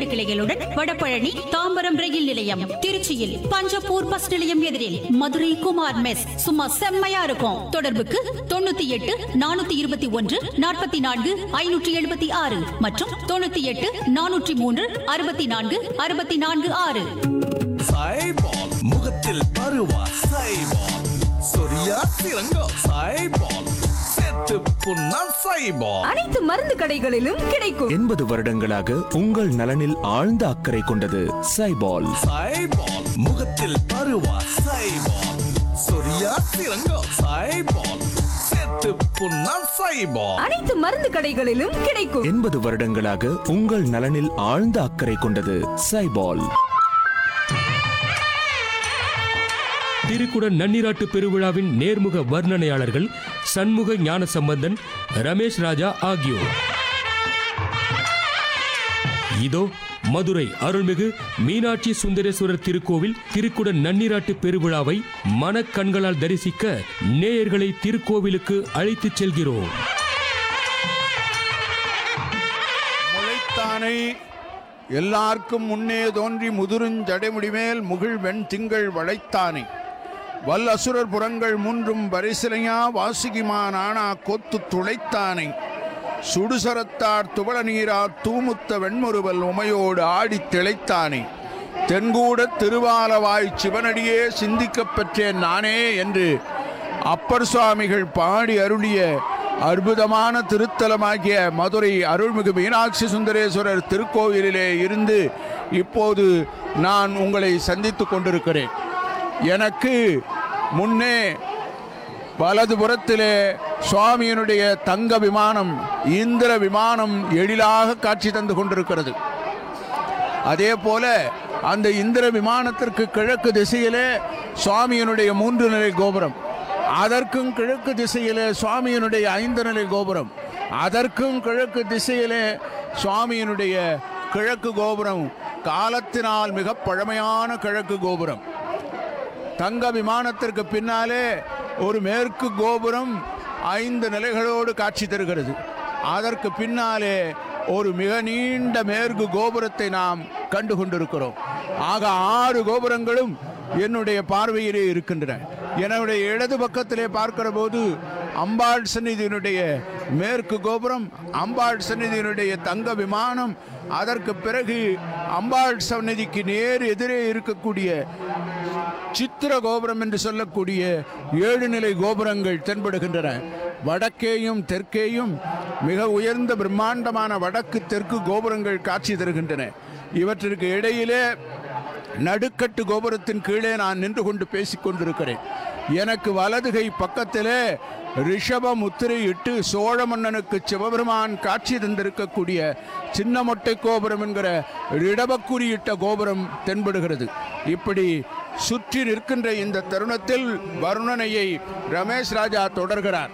இரண்டு கிளைகளுடன் வடபழனி தாம்பரம் ரயில் நிலையம் திருச்சியில் பஞ்சப்பூர் பஸ் நிலையம் எதிரில் மதுரை குமார் மெஸ் சும்மா செம்மையா இருக்கும் தொடர்புக்கு தொண்ணூத்தி எட்டு நானூத்தி இருபத்தி ஒன்று நாற்பத்தி நான்கு ஐநூற்றி எழுபத்தி ஆறு மற்றும் தொண்ணூத்தி எட்டு நானூற்றி மூன்று அறுபத்தி நான்கு அறுபத்தி நான்கு ஆறு சைபால் முகத்தில் பருவா சைபால் சொரியா சிறங்கோ சைபால் செத்து புண்ணா சைபால் அனைத்து மருந்து கடைகளிலும் கிடைக்கும் எண்பது வருடங்களாக உங்கள் நலனில் ஆழ்ந்த அக்கறை கொண்டது சைபால் சைபால் முகத்தில் பருவா சைபால் சொரியா சிறங்கோ சைபால் செத்து புண்ணா சைபால் அனைத்து மருந்து கடைகளிலும் கிடைக்கும் எண்பது வருடங்களாக உங்கள் நலனில் ஆழ்ந்த அக்கறை கொண்டது சைபால் திருக்குடன் நன்னிராட்டு பெருவிழாவின் நேர்முக வர்ணனையாளர்கள் சண்முக ஞானசம்பந்தன் ரமேஷ் ராஜா ஆகியோர் இதோ மதுரை அருள்மிகு மீனாட்சி சுந்தரேஸ்வரர் திருக்கோவில் திருக்குடன் நன்னிராட்டு பெருவிழாவை மனக்கண்களால் தரிசிக்க நேயர்களை திருக்கோவிலுக்கு அழைத்துச் செல்கிறோம் முளைத்தானை எல்லார்க்கும் முன்னே தோன்றி முதுருஞ்சடைமுடிமேல் முகில் வெண் திங்கள் வளைத்தானை வல் அசுரர் புறங்கள் மூன்றும் பரிசிலையா வாசுகிமா நானா கொத்து துளைத்தானை சுடுசரத்தார் துவள நீரா தூமுத்த வெண்முறுவல் உமையோடு ஆடித் திளைத்தானே தென்கூட திருவாலவாய் சிவனடியே சிந்திக்கப் பெற்றேன் நானே என்று அப்பர் சுவாமிகள் பாடி அருளிய அற்புதமான திருத்தலமாகிய மதுரை அருள்மிகு மீனாட்சி சுந்தரேஸ்வரர் திருக்கோவிலிலே இருந்து இப்போது நான் உங்களை சந்தித்துக் கொண்டிருக்கிறேன் எனக்கு முன்னே வலதுபுறத்திலே சுவாமியினுடைய தங்க விமானம் இந்திர விமானம் எழிலாக காட்சி தந்து கொண்டிருக்கிறது அதே போல அந்த இந்திர விமானத்திற்கு கிழக்கு திசையிலே சுவாமியினுடைய மூன்று நிலை கோபுரம் அதற்கும் கிழக்கு திசையிலே சுவாமியினுடைய ஐந்து நிலை கோபுரம் அதற்கும் கிழக்கு திசையிலே சுவாமியினுடைய கிழக்கு கோபுரம் காலத்தினால் மிக பழமையான கிழக்கு கோபுரம் தங்க விமானத்திற்கு பின்னாலே ஒரு மேற்கு கோபுரம் ஐந்து நிலைகளோடு காட்சி தருகிறது அதற்கு பின்னாலே ஒரு மிக நீண்ட மேற்கு கோபுரத்தை நாம் கண்டு கொண்டிருக்கிறோம் ஆக ஆறு கோபுரங்களும் என்னுடைய பார்வையிலே இருக்கின்றன என்னுடைய இடது பக்கத்திலே பார்க்கிற போது அம்பாள் சந்நிதியினுடைய மேற்கு கோபுரம் அம்பாள் சந்நிதியினுடைய தங்க விமானம் அதற்கு பிறகு அம்பாள் சந்நிதிக்கு நேர் எதிரே இருக்கக்கூடிய சித்திர கோபுரம் என்று சொல்லக்கூடிய ஏழு நிலை கோபுரங்கள் தென்படுகின்றன வடக்கேயும் தெற்கேயும் மிக உயர்ந்த பிரம்மாண்டமான வடக்கு தெற்கு கோபுரங்கள் காட்சி தருகின்றன இவற்றிற்கு இடையிலே நடுக்கட்டு கோபுரத்தின் கீழே நான் நின்று கொண்டு பேசிக் கொண்டிருக்கிறேன் எனக்கு வலதுகை பக்கத்திலே ரிஷப முத்திரையிட்டு சோழ மன்னனுக்கு சிவபெருமான் காட்சி தந்திருக்கக்கூடிய சின்ன மொட்டை கோபுரம் என்கிற ரிடபக்குறியிட்ட கோபுரம் தென்படுகிறது இப்படி சுற்றி நிற்கின்ற இந்த தருணத்தில் வருணனையை ரமேஷ் ராஜா தொடர்கிறார்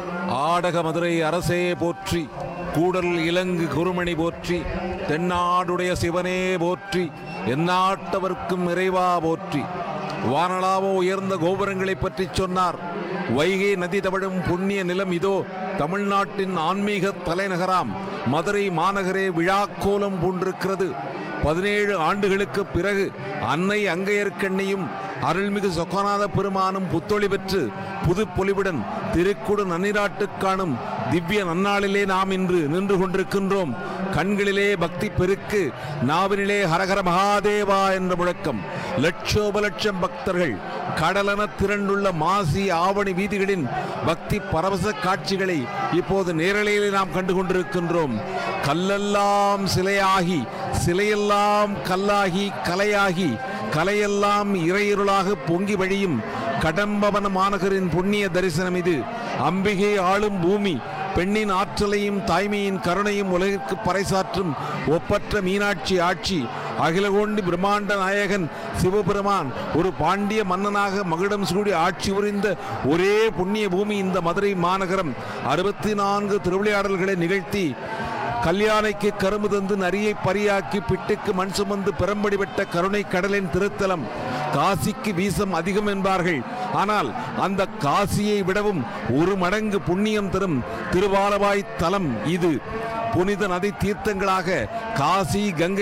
ஆடக மதுரை அரசே போற்றி கூடல் இலங்கு குருமணி போற்றி தென்னாடுடைய சிவனே போற்றி எந்நாட்டவர்க்கும் இறைவா போற்றி வானளாவோ உயர்ந்த கோபுரங்களைப் பற்றி சொன்னார் வைகை நதி தவழும் புண்ணிய நிலம் இதோ தமிழ்நாட்டின் ஆன்மீக தலைநகராம் மதுரை மாநகரே விழாக்கோலம் பூண்டிருக்கிறது பதினேழு ஆண்டுகளுக்கு பிறகு அன்னை அங்கையர்க்கண்ணியும் அருள்மிகு சொக்கநாத பெருமானும் புத்தொளி பெற்று புது பொலிவுடன் திருக்குடு நன்னிராட்டு காணும் திவ்ய நன்னாளிலே நாம் இன்று நின்று கொண்டிருக்கின்றோம் கண்களிலே பக்தி பெருக்கு நாவினிலே ஹரஹர மகாதேவா என்ற முழக்கம் லட்சோப லட்சம் பக்தர்கள் கடலென திரண்டுள்ள மாசி ஆவணி வீதிகளின் பக்தி பரவச காட்சிகளை இப்போது நேரலையிலே நாம் கண்டு கொண்டிருக்கின்றோம் கல்லெல்லாம் சிலையாகி சிலையெல்லாம் கல்லாகி கலையாகி கலையெல்லாம் இறையிருளாக பொங்கி வழியும் கடம்பவன மாநகரின் புண்ணிய தரிசனம் இது அம்பிகை ஆளும் பூமி பெண்ணின் ஆற்றலையும் தாய்மையின் கருணையும் உலகிற்கு பறைசாற்றும் ஒப்பற்ற மீனாட்சி ஆட்சி அகிலகோண்டி பிரம்மாண்ட நாயகன் சிவபெருமான் ஒரு பாண்டிய மன்னனாக மகுடம் சூடி ஆட்சி புரிந்த ஒரே புண்ணிய பூமி இந்த மதுரை மாநகரம் அறுபத்தி நான்கு திருவிளையாடல்களை நிகழ்த்தி கல்யாணைக்கு கரும்பு தந்து நரியை பரியாக்கி பிட்டுக்கு மண் சுமந்து பெரம்படி விட்ட கருணை கடலின் திருத்தலம் காசிக்கு வீசம் அதிகம் என்பார்கள் ஆனால் அந்த காசியை விடவும் ஒரு மடங்கு புண்ணியம் தரும் திருவாலவாய் தலம் இது புனித நதி தீர்த்தங்களாக காசி கங்கை